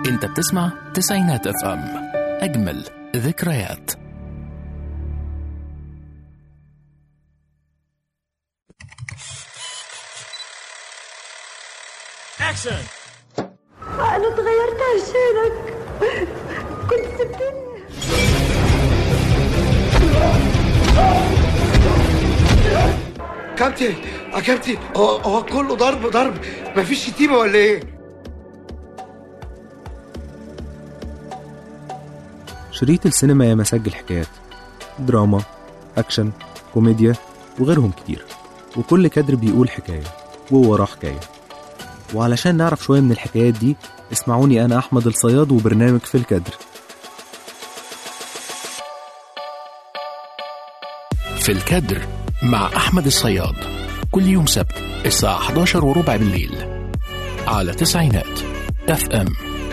انت بتسمع تسعينات اف ام اجمل ذكريات اكشن أنا اتغيرت عشانك كنت سبتني كابتن يا كابتن هو هو كله ضرب ضرب مفيش شتيمه ولا ايه؟ شريط السينما يا مسجل حكايات دراما أكشن كوميديا وغيرهم كتير وكل كادر بيقول حكاية ووراه حكاية وعلشان نعرف شوية من الحكايات دي اسمعوني أنا أحمد الصياد وبرنامج في الكادر في الكادر مع احمد الصياد كل يوم سبت الساعة 11 وربع بالليل على تسعينات اف ام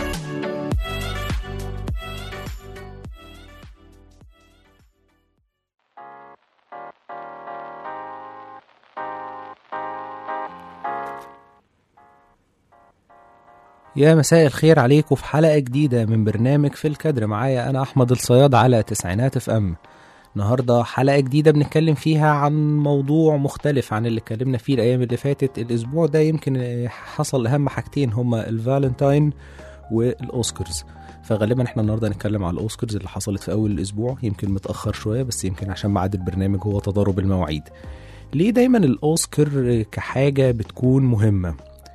يا مساء الخير عليكم في حلقة جديدة من برنامج في الكادر معايا أنا أحمد الصياد على تسعينات اف ام النهاردة حلقة جديدة بنتكلم فيها عن موضوع مختلف عن اللي اتكلمنا فيه الأيام اللي فاتت الأسبوع ده يمكن حصل أهم حاجتين هما الفالنتاين والأوسكارز فغالبا احنا النهارده هنتكلم على الأوسكارز اللي حصلت في أول الأسبوع يمكن متأخر شوية بس يمكن عشان ميعاد البرنامج هو تضارب المواعيد ليه دايما الأوسكار كحاجة بتكون مهمة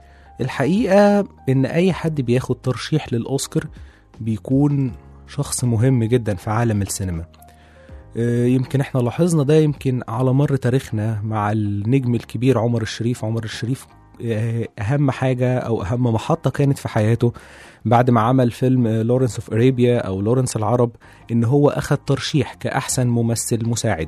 الحقيقة إن أي حد بياخد ترشيح للأوسكار بيكون شخص مهم جدا في عالم السينما آه، يمكن احنا لاحظنا ده يمكن على مر تاريخنا مع النجم الكبير عمر الشريف عمر الشريف آه، أهم حاجة أو أهم محطة كانت في حياته بعد ما عمل فيلم لورنس اوف اريبيا أو لورنس العرب إن هو أخد ترشيح كأحسن ممثل مساعد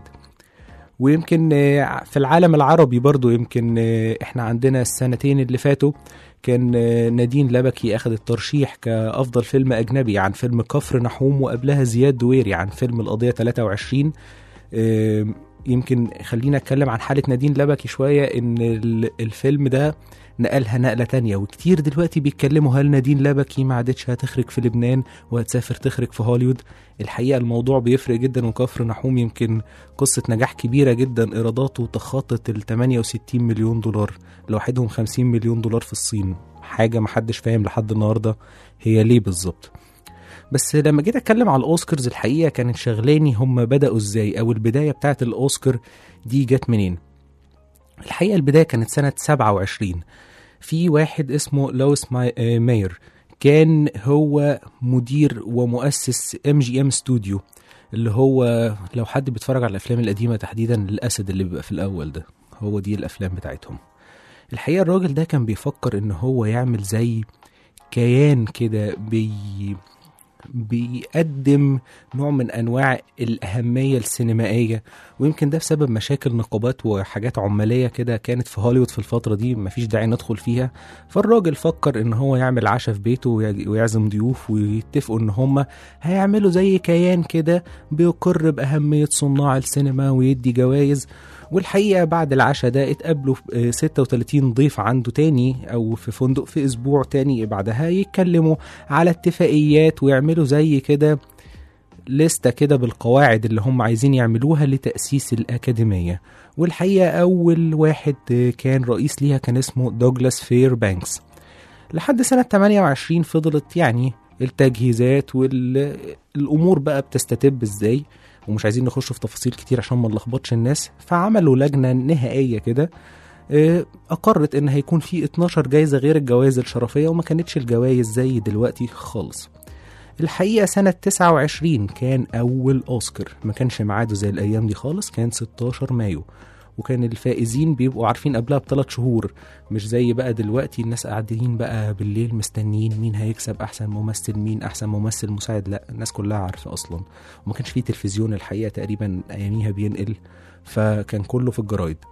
ويمكن آه، في العالم العربي برضو يمكن آه، احنا عندنا السنتين اللي فاتوا كان آه، نادين لبكي اخذ الترشيح كافضل فيلم اجنبي عن فيلم كفر نحوم وقبلها زياد دويري عن فيلم القضيه 23 آه، يمكن خلينا اتكلم عن حاله نادين لبكي شويه ان ال- الفيلم ده نقلها نقله تانية وكتير دلوقتي بيتكلموا هل نادين لبكي ما عادتش هتخرج في لبنان وهتسافر تخرج في هوليوود الحقيقه الموضوع بيفرق جدا وكفر نحوم يمكن قصة نجاح كبيرة جدا إيراداته تخطت ال 68 مليون دولار لوحدهم 50 مليون دولار في الصين حاجة محدش فاهم لحد النهاردة هي ليه بالظبط بس لما جيت اتكلم على الاوسكارز الحقيقه كانت شغلاني هم بداوا ازاي او البدايه بتاعت الاوسكار دي جت منين الحقيقه البدايه كانت سنه 27 في واحد اسمه لويس ماي- آه، ماير كان هو مدير ومؤسس ام جي ام ستوديو اللي هو لو حد بيتفرج على الافلام القديمه تحديدا الاسد اللي بيبقى في الاول ده هو دي الافلام بتاعتهم الحقيقه الراجل ده كان بيفكر ان هو يعمل زي كيان كده بي بيقدم نوع من انواع الاهميه السينمائيه ويمكن ده بسبب مشاكل نقابات وحاجات عماليه كده كانت في هوليوود في الفتره دي مفيش داعي ندخل فيها فالراجل فكر ان هو يعمل عشاء في بيته ويع- ويعزم ضيوف ويتفقوا ان هم هيعملوا زي كيان كده بيقر باهميه صناع السينما ويدي جوائز والحقيقه بعد العشاء ده اتقابلوا آه، 36 ضيف عنده تاني او في فندق في اسبوع تاني بعدها يتكلموا على اتفاقيات ويعملوا زي كده لستة كده بالقواعد اللي هم عايزين يعملوها لتأسيس الأكاديمية والحقيقة أول واحد آه، كان رئيس ليها كان اسمه دوغلاس فير بانكس لحد سنة 28 فضلت يعني التجهيزات والأمور بقى بتستتب ازاي ومش عايزين نخش في تفاصيل كتير عشان ما نلخبطش الناس فعملوا لجنة نهائية كده آه، أقرت إن هيكون في 12 جايزة غير الجوائز الشرفية وما كانتش الجوائز زي دلوقتي خالص الحقيقة سنة 29 كان أول أوسكار ما كانش ميعاده زي الأيام دي خالص كان 16 مايو وكان الفائزين بيبقوا عارفين قبلها بثلاث شهور مش زي بقى دلوقتي الناس قاعدين بقى بالليل مستنيين مين هيكسب أحسن ممثل مين أحسن ممثل مساعد لا الناس كلها عارفة أصلا وما كانش فيه تلفزيون الحقيقة تقريبا أياميها بينقل فكان كله في الجرايد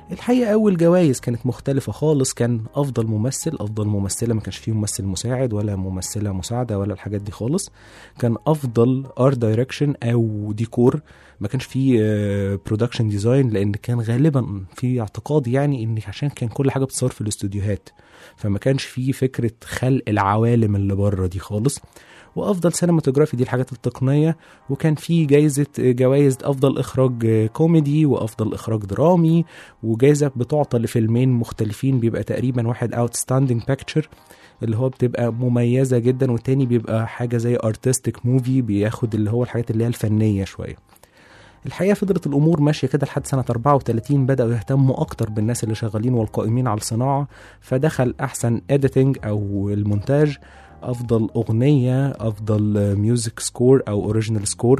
الحقيقة أول جوائز كانت مختلفة خالص كان أفضل ممثل أفضل ممثلة ما كانش فيه ممثل مساعد ولا ممثلة مساعدة ولا الحاجات دي خالص كان أفضل ارت دايركشن أو ديكور ما كانش فيه برودكشن ديزاين لأن كان غالبا في اعتقاد يعني إن عشان كان كل حاجة بتصور في الاستوديوهات فما كانش فيه فكرة خلق العوالم اللي بره دي خالص وافضل سينماتوجرافي دي الحاجات التقنيه وكان في جايزه جوائز افضل اخراج كوميدي وافضل اخراج درامي وجائزه بتعطى لفيلمين مختلفين بيبقى تقريبا واحد اوتستاندينج بيكتشر اللي هو بتبقى مميزه جدا والتاني بيبقى حاجه زي ارتستيك موفي بياخد اللي هو الحاجات اللي هي الفنيه شويه الحقيقه فضلت الامور ماشيه كده لحد سنه 34 بداوا يهتموا اكتر بالناس اللي شغالين والقائمين على الصناعه فدخل احسن اديتنج او المونتاج افضل اغنيه افضل ميوزك سكور او اوريجينال سكور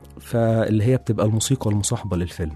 فاللي هي بتبقى الموسيقى المصاحبه للفيلم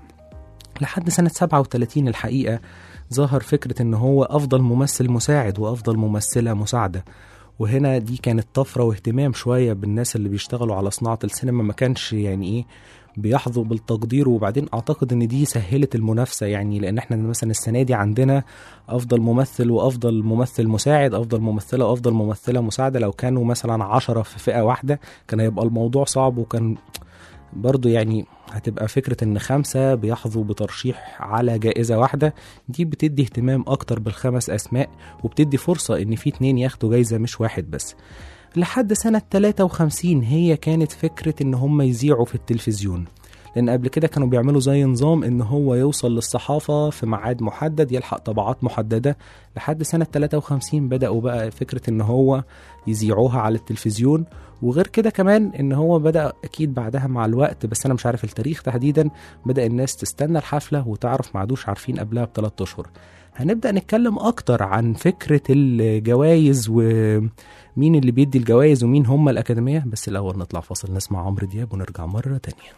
لحد سنه 37 الحقيقه ظهر فكره ان هو افضل ممثل مساعد وافضل ممثله مساعده وهنا دي كانت طفره واهتمام شويه بالناس اللي بيشتغلوا على صناعه السينما ما كانش يعني ايه بيحظوا بالتقدير وبعدين اعتقد ان دي سهلت المنافسه يعني لان احنا مثلا السنه دي عندنا افضل ممثل وافضل ممثل مساعد افضل ممثله وافضل ممثله مساعده لو كانوا مثلا عشرة في فئه واحده كان هيبقى الموضوع صعب وكان برضو يعني هتبقى فكرة ان خمسة بيحظوا بترشيح على جائزة واحدة دي بتدي اهتمام اكتر بالخمس اسماء وبتدي فرصة ان في اتنين ياخدوا جايزة مش واحد بس لحد سنة 53 هي كانت فكرة ان هم يذيعوا في التلفزيون لان قبل كده كانوا بيعملوا زي نظام ان هو يوصل للصحافة في ميعاد محدد يلحق طبعات محددة لحد سنة 53 بدأوا بقى فكرة ان هو يذيعوها على التلفزيون وغير كده كمان ان هو بدأ اكيد بعدها مع الوقت بس انا مش عارف التاريخ تحديدا بدأ الناس تستنى الحفلة وتعرف معدوش عارفين قبلها بثلاث اشهر هنبدأ نتكلم أكتر عن فكرة الجوائز ومين اللي بيدي الجوائز ومين هم الأكاديمية بس الأول نطلع فاصل نسمع عمرو دياب ونرجع مرة تانية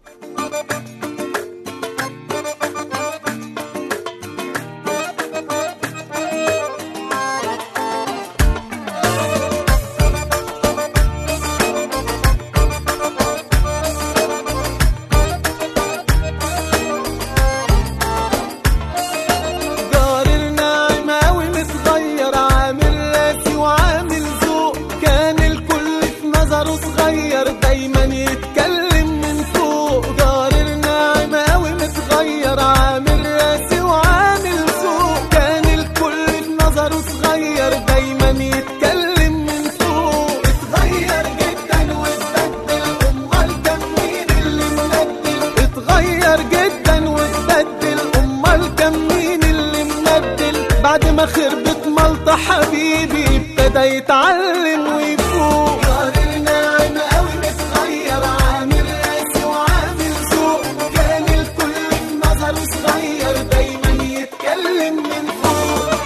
جار الناعم أوي متغير عامل راسي وعامل ذوق كان الكل في نظره صغير دايما يتكلم من فوق جار الناعم أوي متغير عامل راسي وعامل ذوق كان الكل في نظره صغير دايما يتكلم من فوق اتغير جدا واتبدل امال كان مين اللي مبدل اتغير جدا واتبدل امال كان مين اللي مبدل بعد ما خربت ملطة حبيبي ابتدى يتعلم ويفوق جار الناعم قوي متغير عامل راسي وعامل ذوق كان الكل في نظره صغير دايما يتكلم من فوق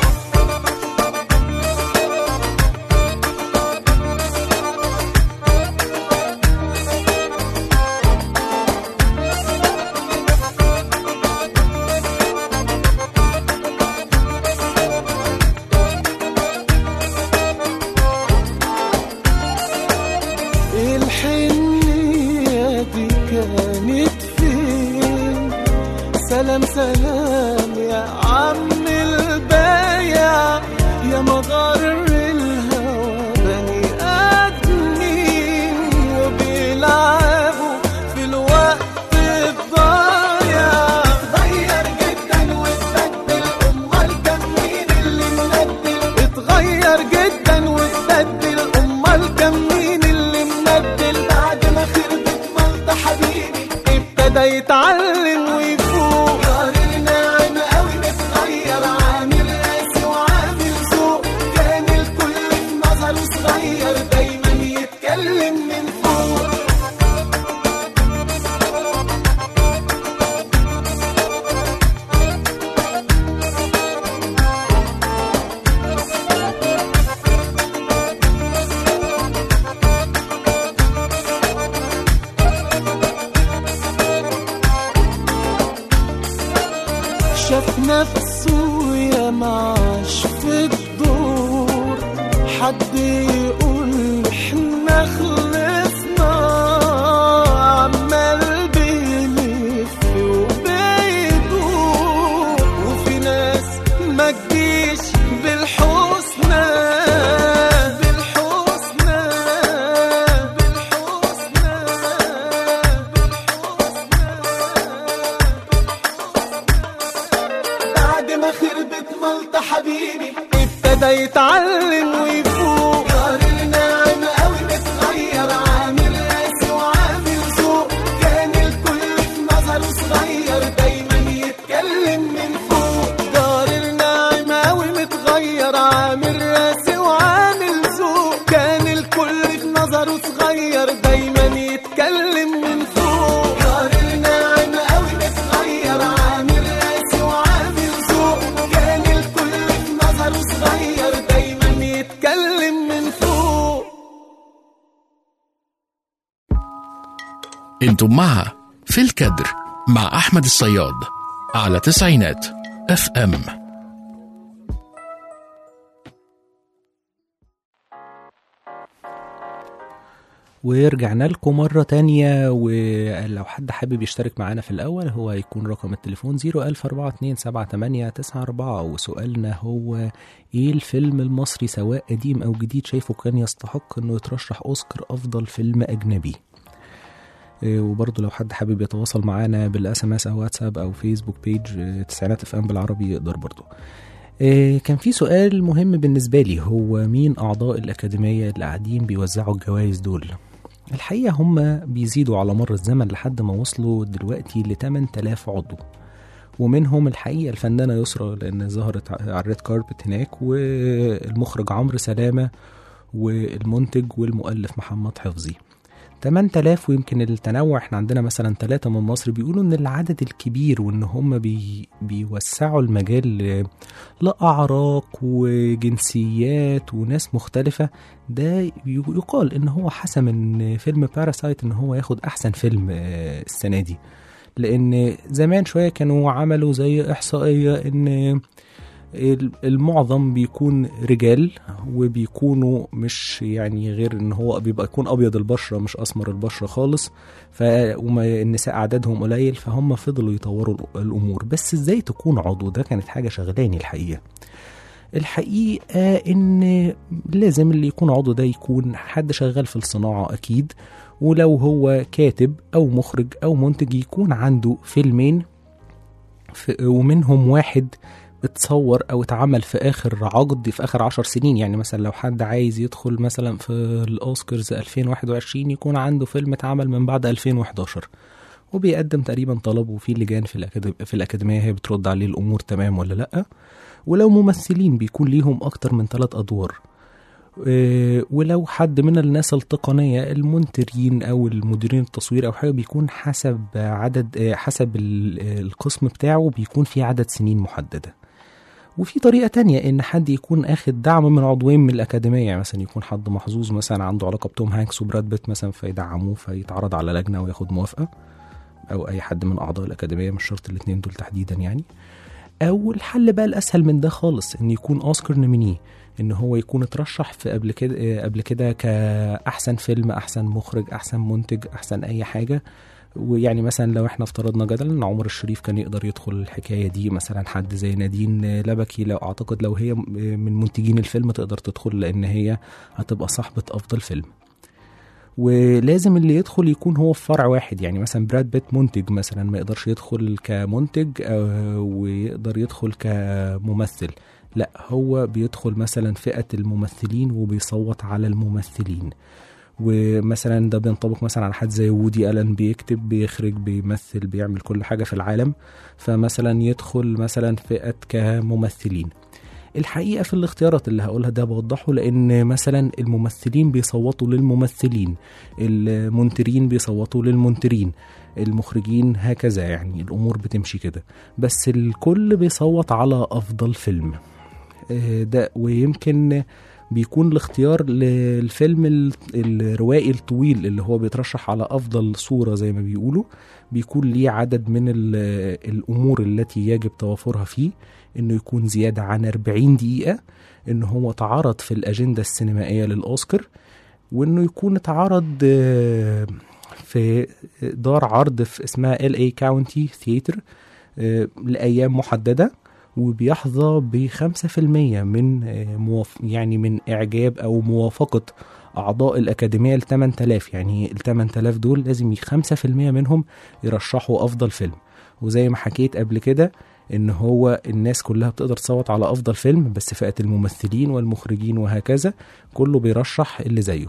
الحنية دي كانت فين سلام سلام يا عم البايع يا مغار الهوى بني آدمين وبيلعبوا في الوقت الضايع اتغير جدا واتبدل امال كان مين اللي مبدل اتغير جدا واتبدل امال كان مين اللي مبدل بعد ما خربت ملطة حبيبي ابتدى يتعلم ويفوق جار الناعم قوي متغير عامل راسي وعامل ذوق كان الكل في نظره صغير دايما يتكلم من فوق شاف نفسه يا معاش في الدور حد يقول احنا خلصنا عمال بيلف وبيدور الملطة حبيبي ابتدى يتعلم ويفوق جار الناعم قوي متغير عامل قاسي وعامل ذوق كان الكل في نظره صغير دايما يتكلم من فوق جار الناعم قوي متغير عامل راسي وعامل ذوق كان الكل في نظره صغير دايما يتكلم من فوق جار الناعم قوي متغير عامل راسي وعامل ذوق كان الكل في نظره صغير دايما يتكلم من فوق انتم مع في الكدر مع أحمد الصياد على تسعينات اف ام ورجعنا لكم مرة تانية ولو حد حابب يشترك معانا في الأول هو هيكون رقم التليفون 014278994 وسؤالنا هو إيه الفيلم المصري سواء قديم أو جديد شايفه كان يستحق إنه يترشح أوسكار أفضل فيلم أجنبي إيه، وبرضه لو حد حابب يتواصل معانا بالاس ام اس او واتساب او فيسبوك بيج إيه، تسعينات اف ام بالعربي يقدر برضه إيه، كان في سؤال مهم بالنسبة لي هو مين أعضاء الأكاديمية اللي قاعدين بيوزعوا الجوائز دول الحقيقة هم بيزيدوا على مر الزمن لحد ما وصلوا دلوقتي ل 8000 عضو ومنهم الحقيقة الفنانة يسرا لأن ظهرت على الريد كاربت هناك والمخرج عمرو سلامة والمنتج والمؤلف محمد حفظي 8000 ويمكن التنوع احنا عندنا مثلا ثلاثة من مصر بيقولوا ان العدد الكبير وان هم بي بيوسعوا المجال ل- لأعراق وجنسيات وناس مختلفة ده ي- يقال ان هو حسم ان فيلم باراسايت ان هو ياخد احسن فيلم آه، السنة دي لان زمان شوية كانوا عملوا زي احصائية ان ال- المعظم بيكون رجال وبيكونوا مش يعني غير ان هو بيبقى يكون ابيض البشره مش اسمر البشره خالص ف وما النساء عددهم قليل فهم فضلوا يطوروا الأ- الامور بس ازاي تكون عضو ده كانت حاجه شغلاني الحقيقه الحقيقه ان لازم اللي يكون عضو ده يكون حد شغال في الصناعه اكيد ولو هو كاتب او مخرج او منتج يكون عنده فيلمين في ومنهم واحد اتصور او اتعمل في اخر عقد في اخر عشر سنين يعني مثلا لو حد عايز يدخل مثلا في الاوسكارز 2021 يكون عنده فيلم اتعمل من بعد 2011 وبيقدم تقريبا طلب وفي لجان في الأكاديمية, في الأكاديمية هي بترد عليه الأمور تمام ولا لأ ولو ممثلين بيكون ليهم أكتر من ثلاث أدوار آه، ولو حد من الناس التقنية المونترين أو المديرين التصوير أو حاجة بيكون حسب عدد آه، حسب ال- آه، القسم بتاعه بيكون في عدد سنين محددة وفي طريقة تانية إن حد يكون أخد دعم من عضوين من الأكاديمية يعني مثلا يكون حد محظوظ مثلا عنده علاقة بتوم هانكس وبراد بيت مثلا فيدعموه فيتعرض على لجنة وياخد موافقة أو أي حد من أعضاء الأكاديمية مش شرط الاتنين دول تحديدا يعني أو الحل بقى الأسهل من ده خالص إن يكون أوسكار نومينيه إن هو يكون اترشح في قبل كده آه، قبل كده كأحسن فيلم أحسن مخرج أحسن منتج أحسن أي حاجة ويعني مثلا لو احنا افترضنا جدلا ان عمر الشريف كان يقدر يدخل الحكايه دي مثلا حد زي نادين لبكي لو اعتقد لو هي من منتجين الفيلم تقدر تدخل لان هي هتبقى صاحبه افضل فيلم ولازم اللي يدخل يكون هو في فرع واحد يعني مثلا براد بيت منتج مثلا ما يقدرش يدخل كمنتج آه، ويقدر يدخل كممثل لا هو بيدخل مثلا فئة الممثلين وبيصوت على الممثلين ومثلا ده بينطبق مثلا على حد زي وودي ألن بيكتب بيخرج بيمثل بيعمل كل حاجة في العالم فمثلا يدخل مثلا فئة كممثلين الحقيقة في الاختيارات اللي هقولها ده بوضحه لأن مثلا الممثلين بيصوتوا للممثلين المنترين بيصوتوا للمنترين المخرجين هكذا يعني الأمور بتمشي كده بس الكل بيصوت على أفضل فيلم آه، ده ويمكن بيكون الاختيار للفيلم ال- الروائي الطويل اللي هو بيترشح على أفضل صورة زي ما بيقولوا بيكون ليه عدد من ال- الأمور التي يجب توافرها فيه إنه يكون زيادة عن 40 دقيقة إنه هو اتعرض في الأجندة السينمائية للأوسكار وإنه يكون اتعرض آه، في دار عرض في اسمها ال اي كاونتي ثياتر لأيام محددة وبيحظى بخمسة في المية من آه، موف... يعني من إعجاب أو موافقة أعضاء الأكاديمية ل 8000 يعني ال 8000 دول لازم خمسة في المية منهم يرشحوا أفضل فيلم وزي ما حكيت قبل كده ان هو الناس كلها بتقدر تصوت على افضل فيلم بس فئه الممثلين والمخرجين وهكذا كله بيرشح اللي زيه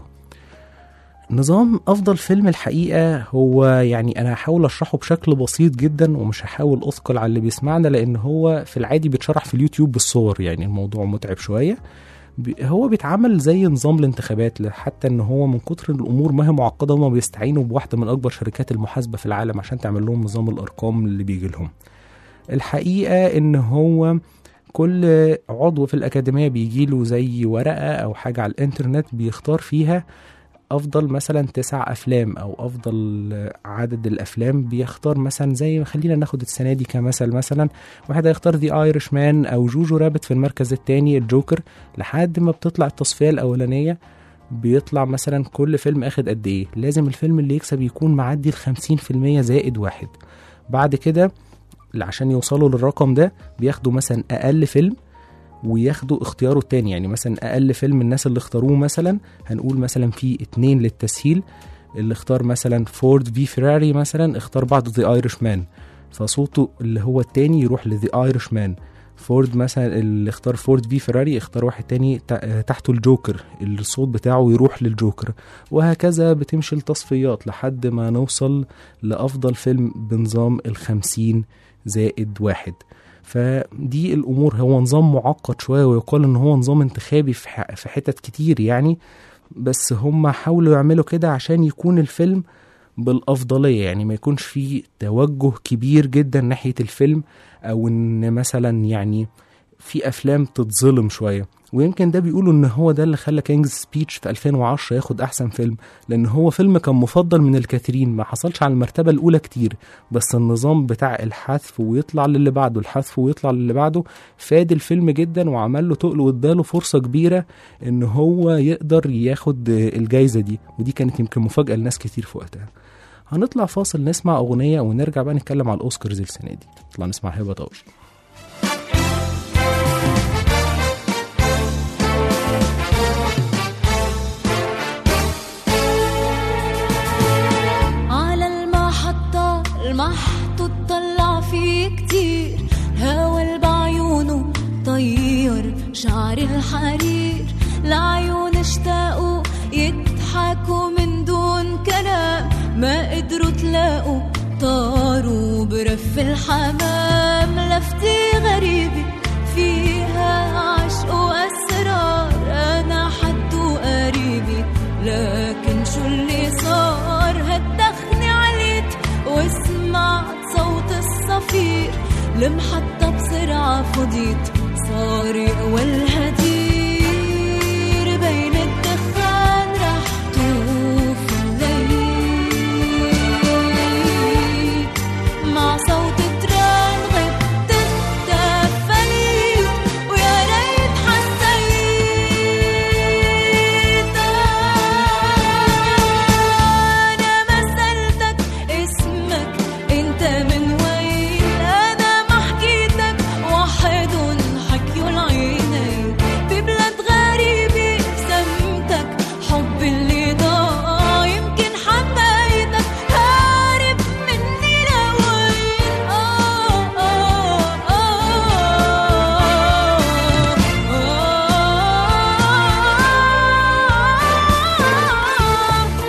نظام افضل فيلم الحقيقه هو يعني انا هحاول اشرحه بشكل بسيط جدا ومش هحاول اثقل على اللي بيسمعنا لان هو في العادي بيتشرح في اليوتيوب بالصور يعني الموضوع متعب شويه بي- هو بيتعمل زي نظام الانتخابات حتى ان هو من كتر الامور ما هي معقده هما بيستعينوا بواحده من اكبر شركات المحاسبه في العالم عشان تعمل لهم نظام الارقام اللي بيجي لهم الحقيقه ان هو كل عضو في الأكاديمية بيجيله زي ورقة أو حاجة على الإنترنت بيختار فيها أفضل مثلا تسع أفلام أو أفضل عدد الأفلام بيختار مثلا زي خلينا ناخد السنة دي كمثل مثلا واحد هيختار ذا ايرش مان أو جوجو رابت في المركز الثاني الجوكر لحد ما بتطلع التصفية الأولانية بيطلع مثلا كل فيلم اخد قد ايه لازم الفيلم اللي يكسب يكون معدي الخمسين في المية زائد واحد بعد كده عشان يوصلوا للرقم ده بياخدوا مثلا اقل فيلم وياخدوا اختياره التاني يعني مثلا اقل فيلم الناس اللي اختاروه مثلا هنقول مثلا في اتنين للتسهيل اللي اختار مثلا فورد في فيراري مثلا اختار بعده ذا ايرش مان فصوته اللي هو التاني يروح لذا ايرش مان فورد مثلا اللي اختار فورد في فيراري اختار واحد تاني تا- تحته الجوكر الصوت بتاعه يروح للجوكر وهكذا بتمشي التصفيات لحد ما نوصل لأفضل فيلم بنظام الخمسين زائد واحد فدي الأمور هو نظام معقد شوية ويقال إن هو نظام انتخابي في ح- في حتت كتير يعني بس هم حاولوا يعملوا كده عشان يكون الفيلم بالأفضلية يعني ما يكونش فيه توجه كبير جدا ناحية الفيلم أو إن مثلا يعني في أفلام تتظلم شوية ويمكن ده بيقولوا إن هو ده اللي خلى كينجز سبيتش في 2010 ياخد أحسن فيلم لأن هو فيلم كان مفضل من الكثيرين ما حصلش على المرتبة الأولى كتير بس النظام بتاع الحذف ويطلع للي بعده الحذف ويطلع للي بعده فاد الفيلم جدا وعمل له تقل واداله فرصة كبيرة إن هو يقدر ياخد الجايزة دي ودي كانت يمكن مفاجأة لناس كتير في وقتها هنطلع فاصل نسمع أغنية ونرجع بقى نتكلم على الأوسكارز السنة دي نطلع نسمع هبة طوش على المحطة المحطوط طلع فيه كتير هوا اللي بعيونه طير شعر الحرير العيون اشتاقوا يضحكوا من دون كلام ما قدروا تلاقوا طاروا برف الحمام لفتي غريبة فيها عشق وأسرار أنا حد وقريبي لكن شو اللي صار هتدخني عليت وسمعت صوت الصفير المحطة بسرعة فضيت صار يقوى الهدير بين الدخان رح طوف الليل مع صوت تران غبت التفايت ويا ريت حسيت أنا ما سألتك اسمك انت من وين انا ما حكيتك واحد حكيوا العينين ببلاد غريبة سمتك حب اللي ضاع يمكن حبيتك هارب مني لوين آه آه آه آه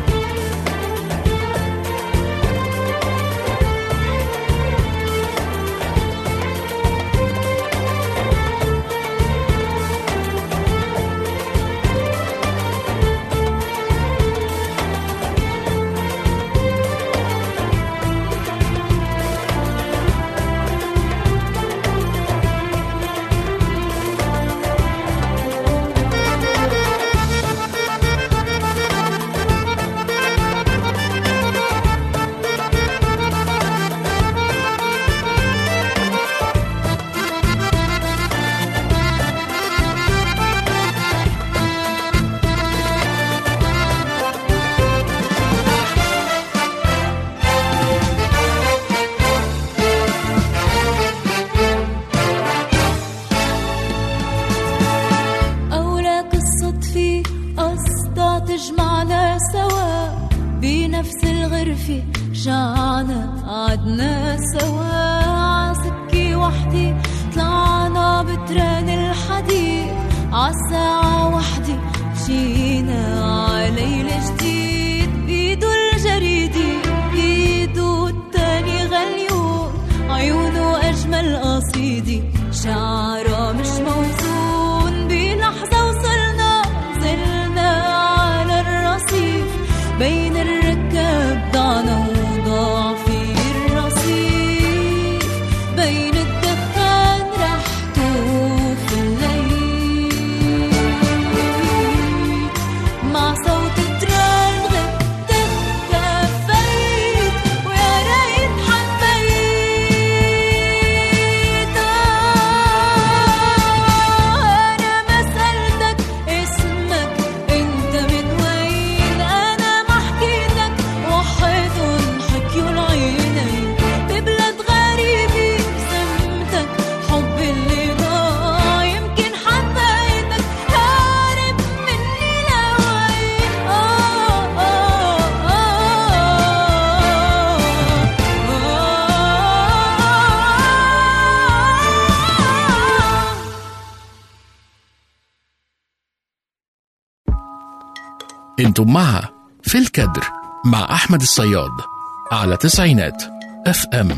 أوراق الصدفة قصدها تجمعنا سوا بنفس الغرفة شعنا قعدنا سوا عسكي وحدي طلعنا بتران الحديد عالساعة وحدي مشينا عليل جديد بيدو الجريدي بيدو التاني غليون عيونه أجمل قصيدي شعره مش موزون بلحظة وصلنا زلنا على الرصيف بين الركاب ضعنا وضاع في الرصيف بين الدخان رحته في الليل مع صوت تران غبت اختفيت ويا ريت حبيت أنا ما سألتك اسمك أنت من وين أنا ما حكيتك وحدهم حكيوا العينين ببلد غريبة بسمتك حب اللي ضاع يمكن حبيتك هارب مني لوين آه آه آه آه انتم مع في الكدر مع احمد الصياد على تسعينات اف ام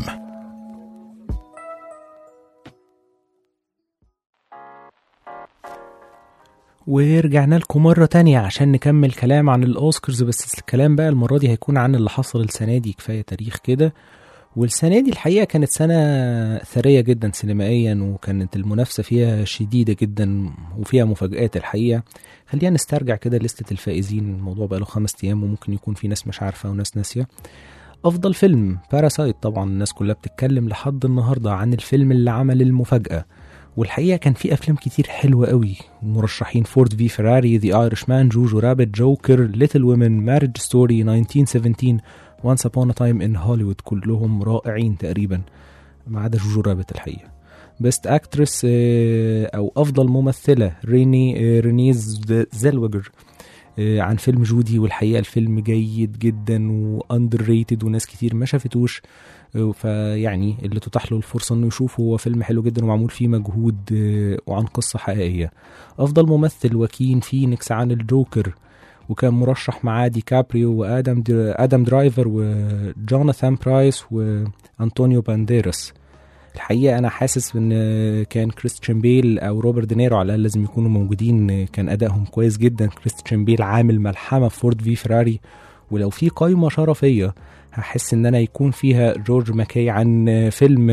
ورجعنا لكم مرة تانية عشان نكمل كلام عن الأوسكارز بس الكلام بقى المرة دي هيكون عن اللي حصل السنة دي كفاية تاريخ كده والسنة دي الحقيقة كانت سنة ثرية جدا سينمائيا وكانت المنافسة فيها شديدة جدا وفيها مفاجآت الحقيقة خلينا نسترجع كده لستة الفائزين الموضوع بقى له خمس أيام وممكن يكون في ناس مش عارفة وناس ناسية أفضل فيلم باراسايت طبعا الناس كلها بتتكلم لحد النهاردة عن الفيلم اللي عمل المفاجأة والحقيقة كان في أفلام كتير حلوة قوي مرشحين فورد في فيراري ذا ايرش مان جوجو رابت جوكر ليتل وومن مارج ستوري 1917 وانس upon a تايم ان هوليوود كلهم رائعين تقريبا ما عدا جوجو رابت الحقيقة بيست اكترس او افضل ممثلة ريني آه، رينيز زيلوجر آه، عن فيلم جودي والحقيقة الفيلم جيد جدا واندر ريتد وناس كتير ما شافتوش آه، فيعني اللي تتاح له الفرصة انه يشوفه هو فيلم حلو جدا ومعمول فيه مجهود آه، وعن قصة حقيقية افضل ممثل وكين فينيكس عن الجوكر وكان مرشح معاه دي كابريو وادم دي ادم درايفر وجوناثان برايس وانطونيو بانديراس الحقيقه انا حاسس ان كان كريستيان بيل او روبرت دينيرو على الاقل لازم يكونوا موجودين كان ادائهم كويس جدا كريستيان بيل عامل ملحمه في فورد في فيراري ولو في قايمه شرفيه هحس ان انا يكون فيها جورج ماكاي عن فيلم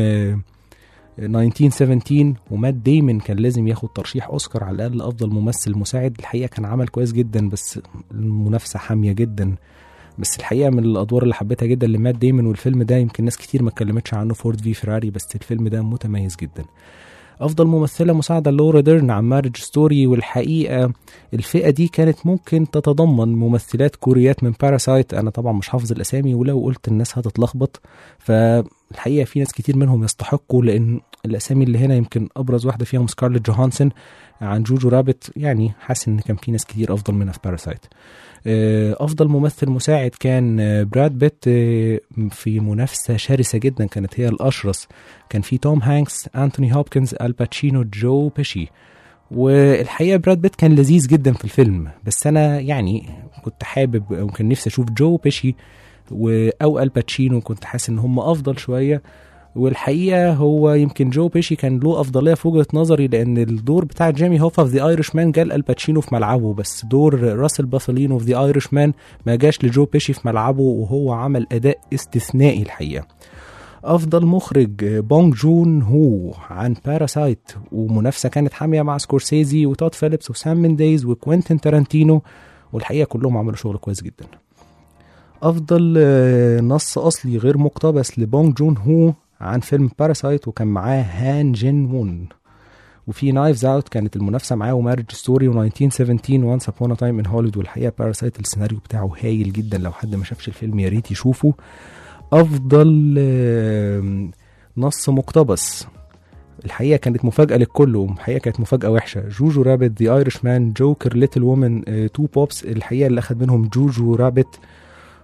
1917 ومات ديمن كان لازم ياخد ترشيح اوسكار على الاقل افضل ممثل مساعد الحقيقه كان عمل كويس جدا بس المنافسه حاميه جدا بس الحقيقه من الادوار اللي حبيتها جدا لمات ديمن والفيلم ده يمكن ناس كتير ما اتكلمتش عنه فورد في فيراري بس الفيلم ده متميز جدا افضل ممثله مساعده لورا ديرن عن مارج ستوري والحقيقه الفئه دي كانت ممكن تتضمن ممثلات كوريات من باراسايت انا طبعا مش حافظ الاسامي ولو قلت الناس هتتلخبط فالحقيقه في ناس كتير منهم يستحقوا لان الاسامي اللي هنا يمكن ابرز واحده فيهم سكارليت جوهانسون عن جوجو رابت يعني حاسس ان كان في ناس كتير افضل منها في باراسايت افضل ممثل مساعد كان آه، براد بيت آه، في منافسه شرسه جدا كانت هي الاشرس كان في توم هانكس انتوني هوبكنز الباتشينو جو بيشي والحقيقه براد بيت كان لذيذ جدا في الفيلم بس انا يعني كنت حابب او كان نفسي اشوف جو بيشي و- او الباتشينو كنت حاسس ان هم افضل شويه والحقيقه هو يمكن جو بيشي كان له افضليه في وجهه نظري لان الدور بتاع جيمي هوفا في ذا ايرش مان جال الباتشينو في ملعبه بس دور راسل بافالينو في ذا ايرش مان ما جاش لجو بيشي في ملعبه وهو عمل اداء استثنائي الحقيقه افضل مخرج بونج جون هو عن باراسايت ومنافسه كانت حاميه مع سكورسيزي وتود فيليبس وسام مينديز وكوينتين تارانتينو والحقيقه كلهم عملوا شغل كويس جدا افضل آه، نص اصلي غير مقتبس لبونج جون هو عن فيلم باراسايت وكان معاه هان جين وون وفي نايفز اوت كانت المنافسه معاه ومارج ستوري و1917 وانس ابون تايم ان هوليوود والحقيقه باراسايت السيناريو بتاعه هايل جدا لو حد ما شافش الفيلم يا ريت يشوفه افضل آم، نص مقتبس الحقيقه كانت مفاجاه للكل والحقيقه كانت مفاجاه وحشه جوجو رابت ذا ايرش مان جوكر ليتل وومن تو بوبس الحقيقه اللي اخد منهم جوجو رابت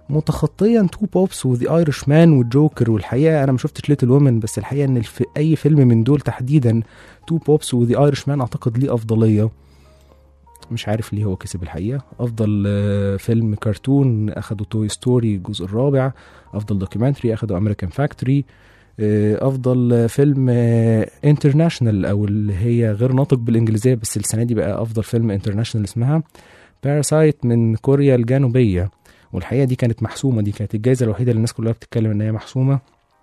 متخطيا تو بوبس وذا ايرش مان والجوكر والحقيقه انا ما شفتش ليتل وومن بس الحقيقه ان في اي فيلم من دول تحديدا تو بوبس وذا ايرش مان اعتقد ليه افضليه مش عارف ليه هو كسب الحقيقه افضل آه، فيلم كرتون اخدوا توي ستوري الجزء الرابع افضل دوكيومنتري اخدوا امريكان فاكتوري افضل آه، فيلم انترناشونال او اللي هي غير ناطق بالانجليزيه بس السنه دي بقى افضل فيلم انترناشونال اسمها باراسايت من كوريا الجنوبيه والحقيقه دي كانت محسومه دي كانت الجائزه الوحيده اللي الناس كلها بتتكلم ان هي محسومه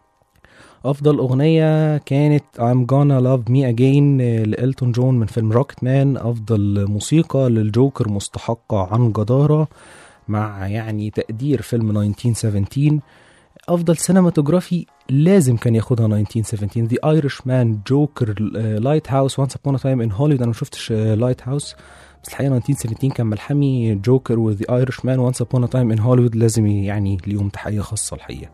افضل اغنيه كانت I'm Gonna Love Me Again لإلتون جون من فيلم روكت مان افضل موسيقى للجوكر مستحقه عن جداره مع يعني تقدير فيلم 1917 افضل سينماتوجرافي لازم كان ياخدها 1917 ذا ايرش مان جوكر لايت هاوس وانس ابون تايم ان هوليوود انا ما شفتش لايت هاوس بس الحقيقه 1917 كان ملحمي جوكر وذا ايرش مان وانس ابون تايم ان هوليوود لازم يعني ليهم تحيه خاصه الحقيقه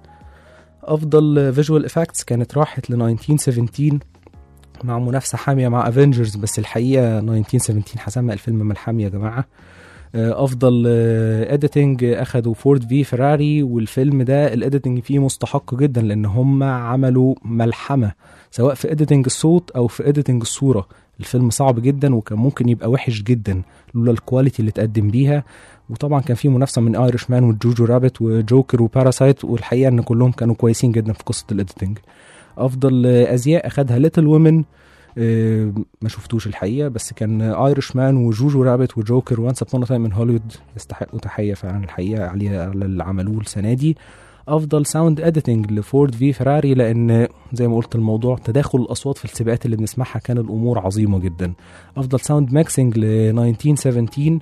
افضل فيجوال افكتس كانت راحت ل 1917 مع منافسه حاميه مع افنجرز بس الحقيقه 1917 حسمها الفيلم ملحمي يا جماعه آه، افضل اديتنج اخدوا فورد في فيراري والفيلم ده الاديتنج فيه مستحق جدا لان هم عملوا ملحمه سواء في اديتنج الصوت او في اديتنج الصوره الفيلم صعب جدا وكان ممكن يبقى وحش جدا لولا الكواليتي اللي اتقدم بيها وطبعا كان في منافسه من ايرش مان وجوجو رابت وجوكر وباراسايت والحقيقه ان كلهم كانوا كويسين جدا في قصه الاديتنج افضل آه، ازياء اخدها ليتل وومن ما شفتوش الحقيقه بس كان ايرش مان وجوجو رابت وجوكر وانس ابون تايم من هوليوود يستحقوا تحيه فعلا الحقيقه على على اللي عملوه السنه دي افضل ساوند اديتنج لفورد في فيراري لان زي ما قلت الموضوع تداخل الاصوات في السباقات اللي بنسمعها كان الامور عظيمه جدا افضل ساوند ميكسنج ل 1917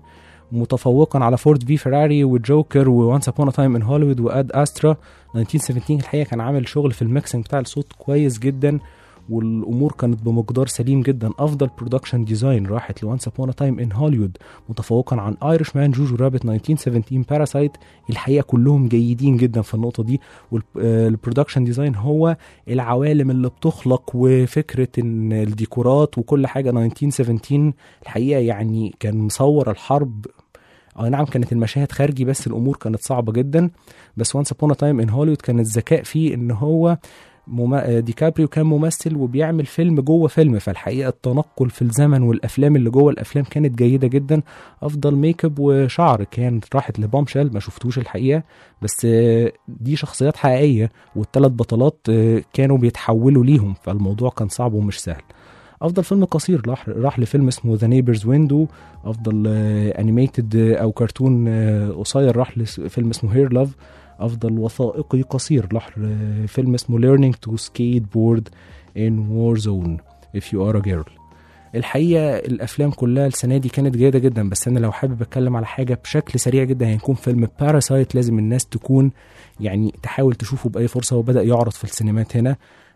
متفوقا على فورد في فيراري وجوكر وانس ابون تايم ان هوليوود واد استرا 1917 الحقيقه كان عامل شغل في الميكسنج بتاع الصوت كويس جدا والامور كانت بمقدار سليم جدا افضل برودكشن ديزاين راحت لوانس ابون تايم ان هوليوود متفوقا عن ايرش مان جوجو رابت 1917 باراسايت الحقيقه كلهم جيدين جدا في النقطه دي والبرودكشن ديزاين هو العوالم اللي بتخلق وفكره ان الديكورات وكل حاجه 1917 الحقيقه يعني كان مصور الحرب اي نعم كانت المشاهد خارجي بس الامور كانت صعبه جدا بس وانس ابون تايم ان هوليوود كان الذكاء فيه ان هو مما... ديكابريو كان ممثل وبيعمل فيلم جوه فيلم فالحقيقه التنقل في الزمن والافلام اللي جوه الافلام كانت جيده جدا افضل ميك اب وشعر كانت راحت لبام شيل ما شفتوش الحقيقه بس آه، دي شخصيات حقيقيه والثلاث بطلات آه، كانوا بيتحولوا ليهم فالموضوع كان صعب ومش سهل افضل فيلم قصير راح راح لفيلم اسمه ذا نيبرز ويندو افضل انيميتد او كرتون آه، قصير راح لفيلم اسمه هير لاف افضل وثائقي قصير راح لفيلم اسمه Learning to Skateboard in Warzone If You Are a Girl الحقيقه الافلام كلها السنه دي كانت جيده جدا بس انا لو حابب اتكلم على حاجه بشكل سريع جدا هيكون فيلم باراسايت لازم الناس تكون يعني تحاول تشوفه باي فرصه وبدا يعرض في السينمات هنا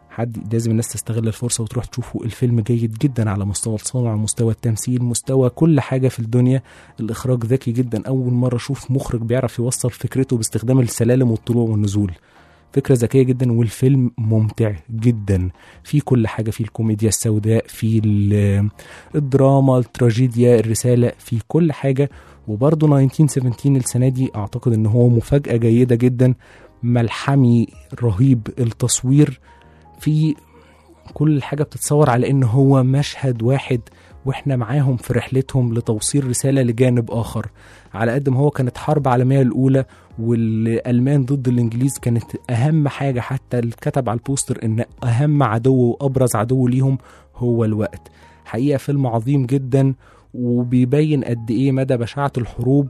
حد لازم الناس تستغل الفرصه وتروح تشوفه الفيلم جيد جدا على مستوى الصنع مستوى التمثيل مستوى كل حاجه في الدنيا الاخراج ذكي جدا اول مره اشوف مخرج بيعرف يوصل فكرته باستخدام السلالم والطلوع والنزول فكرة ذكية جدا والفيلم ممتع جدا في كل حاجة في الكوميديا السوداء في ال- الدراما التراجيديا الرسالة في كل حاجة وبرضه 1917 السنة دي أعتقد إن هو مفاجأة جيدة جدا ملحمي رهيب التصوير في كل حاجة بتتصور على إن هو مشهد واحد وإحنا معاهم في رحلتهم لتوصيل رسالة لجانب آخر على قد ما هو كانت حرب عالمية الأولى والألمان ضد الإنجليز كانت أهم حاجة حتى اللي كتب على البوستر إن أهم عدو وأبرز عدو ليهم هو الوقت حقيقة فيلم عظيم جدا وبيبين قد إيه مدى بشاعة الحروب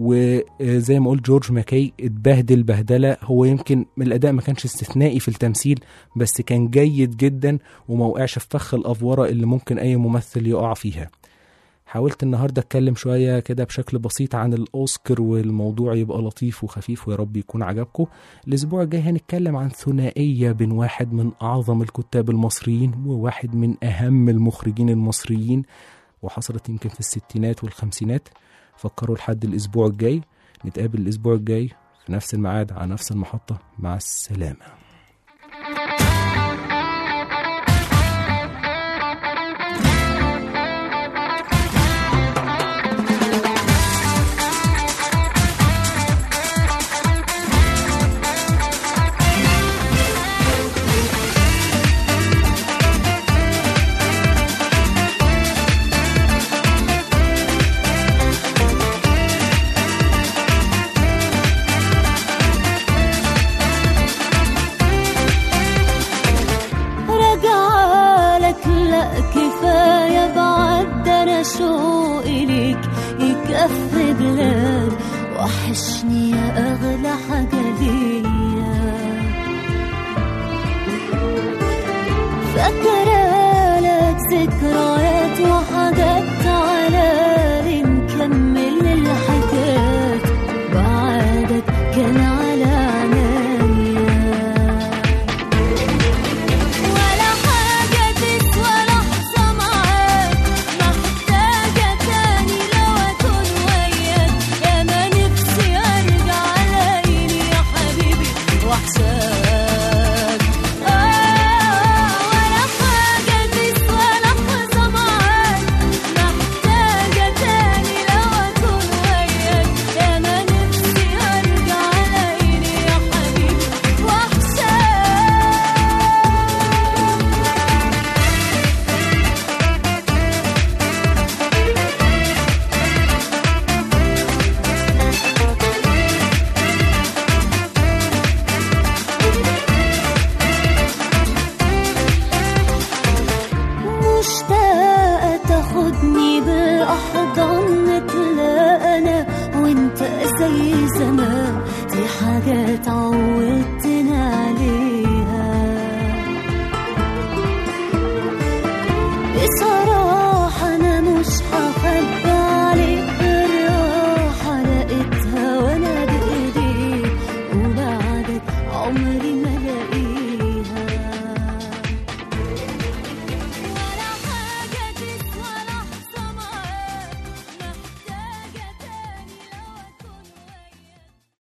وزي ما قلت جورج ماكاي اتبهدل بهدلة هو يمكن الأداء ما كانش استثنائي في التمثيل بس كان جيد جدا وما وقعش في فخ الأفورة اللي ممكن أي ممثل يقع فيها حاولت النهارده اتكلم شويه كده بشكل بسيط عن الاوسكار والموضوع يبقى لطيف وخفيف ويا رب يكون عجبكم الاسبوع الجاي هنتكلم عن ثنائيه بين واحد من اعظم الكتاب المصريين وواحد من اهم المخرجين المصريين وحصلت يمكن في الستينات والخمسينات فكروا لحد الاسبوع الجاي نتقابل الاسبوع الجاي في نفس الميعاد على نفس المحطه مع السلامه شوقي ليك يكفي بلاد وحشني يا أغلى حاجة ليا فاكرة لك ذكريات